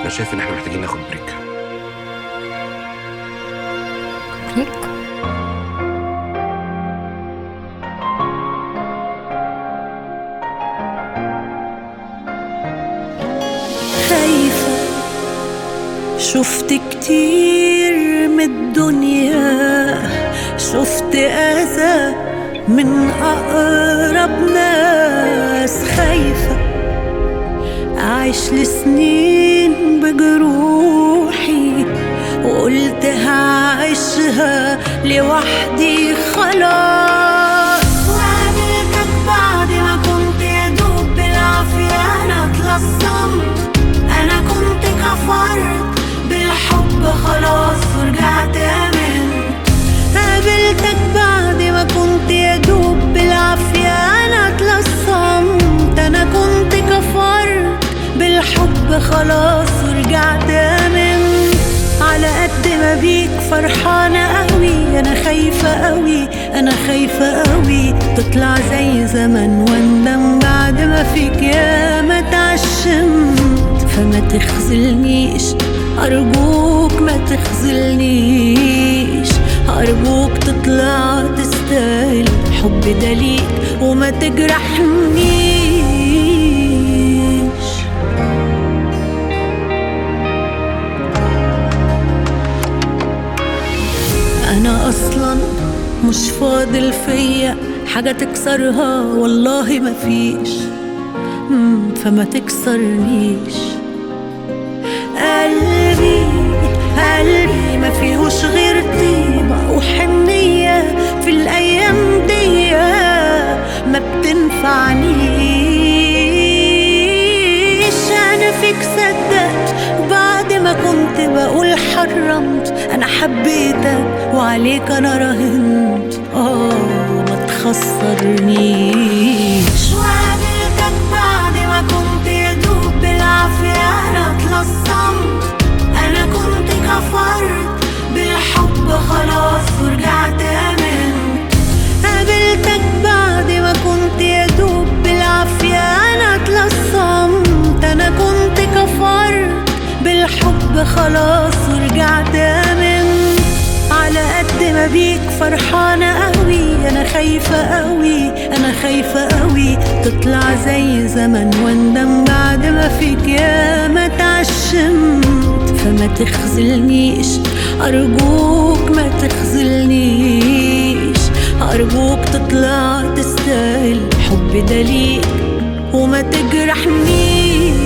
انا شايف ان احنا محتاجين ناخد بريك بريك خايفة شفت كتير من الدنيا شفت أذى من أقرب ناس خايفة أعيش لسنين بجروحي وقلت هعيشها لوحدي خلاص وقابلتك بعد ما كنت يا دوب بالعافية أنا اتلصمت أنا كنت كفرت بالحب خلاص ورجعت آمنت قابلتك بعد ما كنت يا دوب بالعافية أنا اتلصمت أنا كنت كفرت بالحب خلاص ورجعت آمنت على قد ما بيك فرحانة قوي أنا خايفة قوي أنا خايفة قوي تطلع زي زمان واندم بعد ما فيك يا ما تعشمت فما تخذلنيش أرجوك ما تخذلنيش أرجوك تطلع تستاهل الحب ده ليك وما تجرحنيش انا اصلا مش فاضل فيا حاجة تكسرها والله مفيش مم، فما تكسرنيش قلبي قلبي ما فيهوش غير طيبة وحنية في الأيام دي ما بتنفعنيش أنا فيك صدقت وبعد ما كنت بقول حرمت أنا حبيتك وعليك أنا راهنت آه ما تخسرنيش وقابلتك بعد ما كنت يا دوب بالعافية أنا اتلصمت أنا كنت كفرت بالحب خلاص ورجعت آمنت قابلتك بعد ما كنت يا دوب بالعافية أنا اتلصمت أنا كنت كفرت بالحب خلاص ورجعت آمنت على قد ما بيك فرحانة قوي أنا خايفة قوي أنا خايفة قوي تطلع زي زمان واندم بعد ما فيك يا ما تعشمت فما تخذلنيش أرجوك ما تخذلنيش أرجوك تطلع تستاهل الحب ده ليك وما تجرحنيش